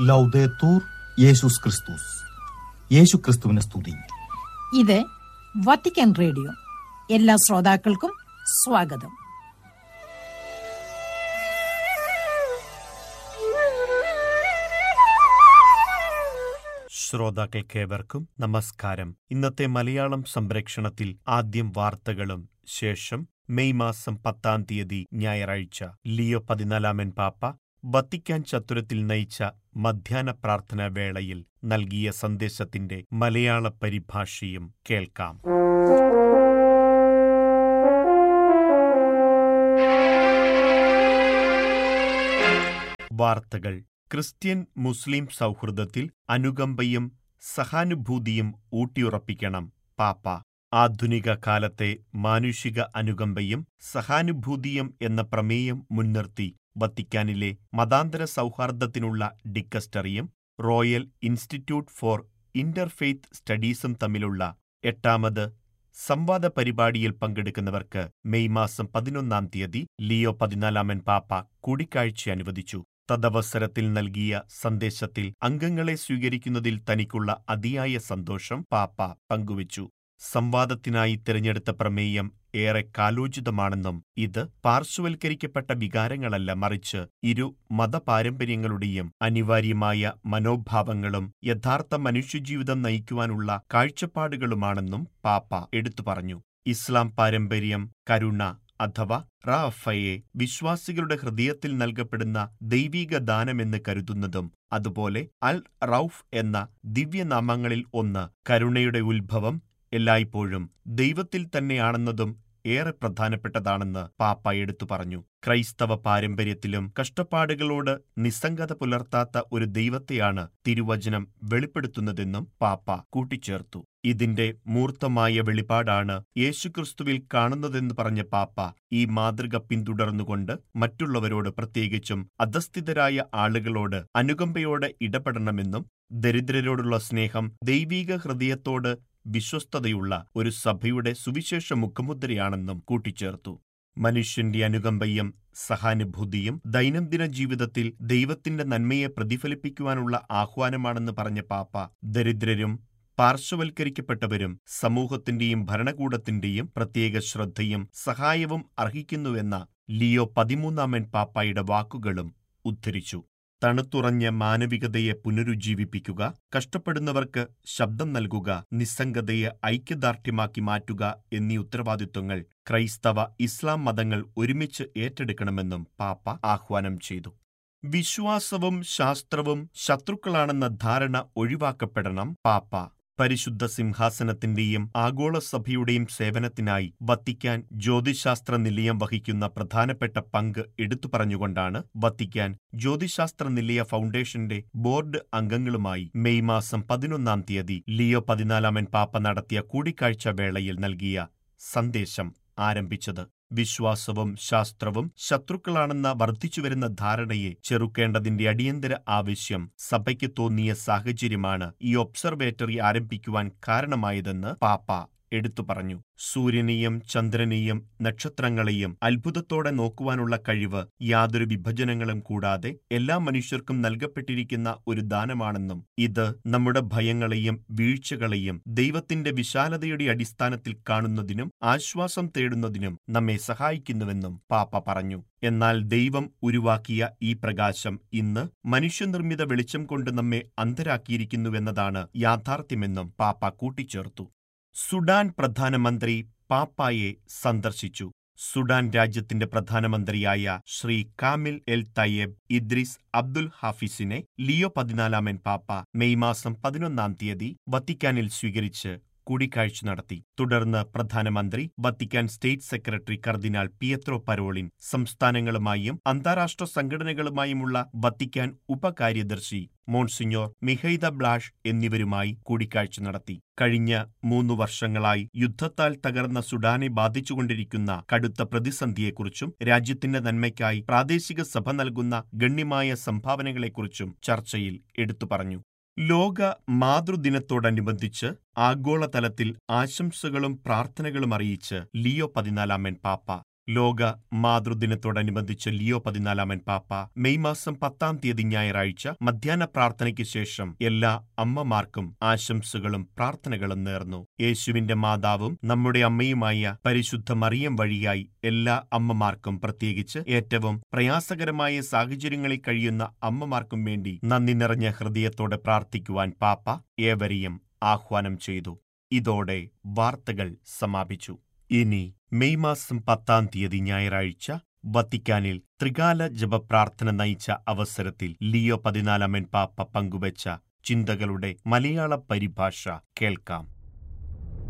ലൗദേത്തൂർ യേശുസ് ക്രിസ്തുസ് യേശു ക്രിസ്തുവിനെ സ്തുതി ഇത് വത്തിക്കാൻ റേഡിയോ എല്ലാ ശ്രോതാക്കൾക്കും സ്വാഗതം ശ്രോതാക്കൾക്കേവർക്കും നമസ്കാരം ഇന്നത്തെ മലയാളം സംപ്രേക്ഷണത്തിൽ ആദ്യം വാർത്തകളും ശേഷം മെയ് മാസം പത്താം തീയതി ഞായറാഴ്ച ലിയോ പതിനാലാമൻ പാപ്പ വത്തിക്കാൻ ചത്തുരത്തിൽ നയിച്ച മധ്യാഹ്ന പ്രാർത്ഥനാ വേളയിൽ നൽകിയ സന്ദേശത്തിന്റെ മലയാള പരിഭാഷയും കേൾക്കാം വാർത്തകൾ ക്രിസ്ത്യൻ മുസ്ലിം സൗഹൃദത്തിൽ അനുകമ്പയും സഹാനുഭൂതിയും ഊട്ടിയുറപ്പിക്കണം പാപ്പ ആധുനിക കാലത്തെ മാനുഷിക അനുകമ്പയും സഹാനുഭൂതിയും എന്ന പ്രമേയം മുൻനിർത്തി വത്തിക്കാനിലെ മതാന്തര സൗഹാർദ്ദത്തിനുള്ള ഡിക്കസ്റ്ററിയും റോയൽ ഇൻസ്റ്റിറ്റ്യൂട്ട് ഫോർ ഇന്റർഫെയ്ത്ത് സ്റ്റഡീസും തമ്മിലുള്ള എട്ടാമത് സംവാദ പരിപാടിയിൽ പങ്കെടുക്കുന്നവർക്ക് മെയ് മാസം പതിനൊന്നാം തീയതി ലിയോ പതിനാലാമൻ പാപ്പ കൂടിക്കാഴ്ച അനുവദിച്ചു തദവസരത്തിൽ നൽകിയ സന്ദേശത്തിൽ അംഗങ്ങളെ സ്വീകരിക്കുന്നതിൽ തനിക്കുള്ള അതിയായ സന്തോഷം പാപ്പ പങ്കുവച്ചു സംവാദത്തിനായി തിരഞ്ഞെടുത്ത പ്രമേയം ഏറെ കാലോചിതമാണെന്നും ഇത് പാർശ്വവൽക്കരിക്കപ്പെട്ട വികാരങ്ങളല്ല മറിച്ച് ഇരു മതപാരമ്പര്യങ്ങളുടെയും അനിവാര്യമായ മനോഭാവങ്ങളും യഥാർത്ഥ മനുഷ്യജീവിതം നയിക്കുവാനുള്ള കാഴ്ചപ്പാടുകളുമാണെന്നും പാപ്പ എടുത്തു പറഞ്ഞു ഇസ്ലാം പാരമ്പര്യം കരുണ അഥവാ റാഫയെ വിശ്വാസികളുടെ ഹൃദയത്തിൽ നൽകപ്പെടുന്ന ദൈവീക ദാനമെന്ന് കരുതുന്നതും അതുപോലെ അൽ റൌഫ് എന്ന ദിവ്യനാമങ്ങളിൽ ഒന്ന് കരുണയുടെ ഉത്ഭവം എല്ലായ്പ്പോഴും ദൈവത്തിൽ തന്നെയാണെന്നതും ഏറെ പ്രധാനപ്പെട്ടതാണെന്ന് പാപ്പ എടുത്തു പറഞ്ഞു ക്രൈസ്തവ പാരമ്പര്യത്തിലും കഷ്ടപ്പാടുകളോട് നിസ്സംഗത പുലർത്താത്ത ഒരു ദൈവത്തെയാണ് തിരുവചനം വെളിപ്പെടുത്തുന്നതെന്നും പാപ്പ കൂട്ടിച്ചേർത്തു ഇതിന്റെ മൂർത്തമായ വെളിപാടാണ് യേശുക്രിസ്തുവിൽ കാണുന്നതെന്ന് പറഞ്ഞ പാപ്പ ഈ മാതൃക പിന്തുടർന്നുകൊണ്ട് മറ്റുള്ളവരോട് പ്രത്യേകിച്ചും അധസ്ഥിതരായ ആളുകളോട് അനുകമ്പയോടെ ഇടപെടണമെന്നും ദരിദ്രരോടുള്ള സ്നേഹം ദൈവീക ഹൃദയത്തോട് വിശ്വസ്തതയുള്ള ഒരു സഭയുടെ സുവിശേഷ മുഖമുദ്രയാണെന്നും കൂട്ടിച്ചേർത്തു മനുഷ്യന്റെ അനുകമ്പയും സഹാനുഭൂതിയും ദൈനംദിന ജീവിതത്തിൽ ദൈവത്തിന്റെ നന്മയെ പ്രതിഫലിപ്പിക്കുവാനുള്ള ആഹ്വാനമാണെന്ന് പറഞ്ഞ പാപ്പ ദരിദ്രരും പാർശ്വവൽക്കരിക്കപ്പെട്ടവരും സമൂഹത്തിന്റെയും ഭരണകൂടത്തിന്റെയും പ്രത്യേക ശ്രദ്ധയും സഹായവും അർഹിക്കുന്നുവെന്ന ലിയോ പതിമൂന്നാമൻ പാപ്പായുടെ വാക്കുകളും ഉദ്ധരിച്ചു തണുത്തുറഞ്ഞ മാനവികതയെ പുനരുജ്ജീവിപ്പിക്കുക കഷ്ടപ്പെടുന്നവർക്ക് ശബ്ദം നൽകുക നിസ്സംഗതയെ ഐക്യദാർഢ്യമാക്കി മാറ്റുക എന്നീ ഉത്തരവാദിത്വങ്ങൾ ക്രൈസ്തവ ഇസ്ലാം മതങ്ങൾ ഒരുമിച്ച് ഏറ്റെടുക്കണമെന്നും പാപ്പ ആഹ്വാനം ചെയ്തു വിശ്വാസവും ശാസ്ത്രവും ശത്രുക്കളാണെന്ന ധാരണ ഒഴിവാക്കപ്പെടണം പാപ്പ പരിശുദ്ധ സിംഹാസനത്തിന്റെയും ആഗോള സഭയുടെയും സേവനത്തിനായി വത്തിക്കാൻ ജ്യോതിശാസ്ത്ര നിലയം വഹിക്കുന്ന പ്രധാനപ്പെട്ട പങ്ക് എടുത്തു പറഞ്ഞുകൊണ്ടാണ് വത്തിക്കാൻ ജ്യോതിശാസ്ത്ര നിലയ ഫൗണ്ടേഷന്റെ ബോർഡ് അംഗങ്ങളുമായി മെയ് മാസം പതിനൊന്നാം തീയതി ലിയോ പതിനാലാമൻ പാപ്പ നടത്തിയ കൂടിക്കാഴ്ച വേളയിൽ നൽകിയ സന്ദേശം ആരംഭിച്ചത് വിശ്വാസവും ശാസ്ത്രവും ശത്രുക്കളാണെന്ന വർദ്ധിച്ചുവരുന്ന ധാരണയെ ചെറുക്കേണ്ടതിന്റെ അടിയന്തര ആവശ്യം സഭയ്ക്ക് തോന്നിയ സാഹചര്യമാണ് ഈ ഒബ്സർവേറ്ററി ആരംഭിക്കുവാൻ കാരണമായതെന്ന് പാപ്പ എടുത്തു പറഞ്ഞു സൂര്യനെയും ചന്ദ്രനെയും നക്ഷത്രങ്ങളെയും അത്ഭുതത്തോടെ നോക്കുവാനുള്ള കഴിവ് യാതൊരു വിഭജനങ്ങളും കൂടാതെ എല്ലാ മനുഷ്യർക്കും നൽകപ്പെട്ടിരിക്കുന്ന ഒരു ദാനമാണെന്നും ഇത് നമ്മുടെ ഭയങ്ങളെയും വീഴ്ചകളെയും ദൈവത്തിന്റെ വിശാലതയുടെ അടിസ്ഥാനത്തിൽ കാണുന്നതിനും ആശ്വാസം തേടുന്നതിനും നമ്മെ സഹായിക്കുന്നുവെന്നും പാപ്പ പറഞ്ഞു എന്നാൽ ദൈവം ഉരുവാക്കിയ ഈ പ്രകാശം ഇന്ന് മനുഷ്യനിർമ്മിത വെളിച്ചം കൊണ്ട് നമ്മെ അന്ധരാക്കിയിരിക്കുന്നുവെന്നതാണ് യാഥാർത്ഥ്യമെന്നും പാപ്പ കൂട്ടിച്ചേർത്തു സുഡാൻ പ്രധാനമന്ത്രി പാപ്പായെ സന്ദർശിച്ചു സുഡാൻ രാജ്യത്തിന്റെ പ്രധാനമന്ത്രിയായ Shri Kamil El Tayeb Idris Abdul ഹാഫിസിനെ ലിയോ പതിനാലാമൻ പാപ്പ മെയ് മാസം പതിനൊന്നാം തീയതി വത്തിക്കാനിൽ സ്വീകരിച്ച് കൂടിക്കാഴ്ച നടത്തി തുടർന്ന് പ്രധാനമന്ത്രി വത്തിക്കാൻ സ്റ്റേറ്റ് സെക്രട്ടറി കർദിനാൾ പിയത്രോ പരോളിൻ സംസ്ഥാനങ്ങളുമായും അന്താരാഷ്ട്ര സംഘടനകളുമായുമുള്ള വത്തിക്കാൻ ഉപകാര്യദർശി മോൺസിഞ്ഞോർ മിഹൈദ ബ്ലാഷ് എന്നിവരുമായി കൂടിക്കാഴ്ച നടത്തി കഴിഞ്ഞ മൂന്നു വർഷങ്ങളായി യുദ്ധത്താൽ തകർന്ന സുഡാനെ ബാധിച്ചുകൊണ്ടിരിക്കുന്ന കടുത്ത പ്രതിസന്ധിയെക്കുറിച്ചും രാജ്യത്തിന്റെ നന്മയ്ക്കായി പ്രാദേശിക സഭ നൽകുന്ന ഗണ്യമായ സംഭാവനകളെക്കുറിച്ചും ചർച്ചയിൽ എടുത്തു പറഞ്ഞു ലോക മാതൃദിനത്തോടനുബന്ധിച്ച് ആഗോളതലത്തിൽ ആശംസകളും പ്രാർത്ഥനകളും അറിയിച്ച് ലിയോ പതിനാലാമൻ പാപ്പ ലോക മാതൃദിനത്തോടനുബന്ധിച്ച് ലിയോ പതിനാലാമൻ പാപ്പ മെയ് മാസം പത്താം തീയതി ഞായറാഴ്ച മധ്യാഹ്ന പ്രാർത്ഥനയ്ക്ക് ശേഷം എല്ലാ അമ്മമാർക്കും ആശംസകളും പ്രാർത്ഥനകളും നേർന്നു യേശുവിന്റെ മാതാവും നമ്മുടെ അമ്മയുമായ പരിശുദ്ധ മറിയം വഴിയായി എല്ലാ അമ്മമാർക്കും പ്രത്യേകിച്ച് ഏറ്റവും പ്രയാസകരമായ സാഹചര്യങ്ങളിൽ കഴിയുന്ന അമ്മമാർക്കും വേണ്ടി നന്ദി നിറഞ്ഞ ഹൃദയത്തോടെ പ്രാർത്ഥിക്കുവാൻ പാപ്പ ഏവരെയും ആഹ്വാനം ചെയ്തു ഇതോടെ വാർത്തകൾ സമാപിച്ചു ഇനി മെയ് മാസം പത്താം തീയതി ഞായറാഴ്ച വത്തിക്കാനിൽ ത്രികാല ജപപ്രാർത്ഥന നയിച്ച അവസരത്തിൽ ലിയോ പതിനാലാമൻ പാപ്പ പങ്കുവച്ച ചിന്തകളുടെ മലയാള പരിഭാഷ കേൾക്കാം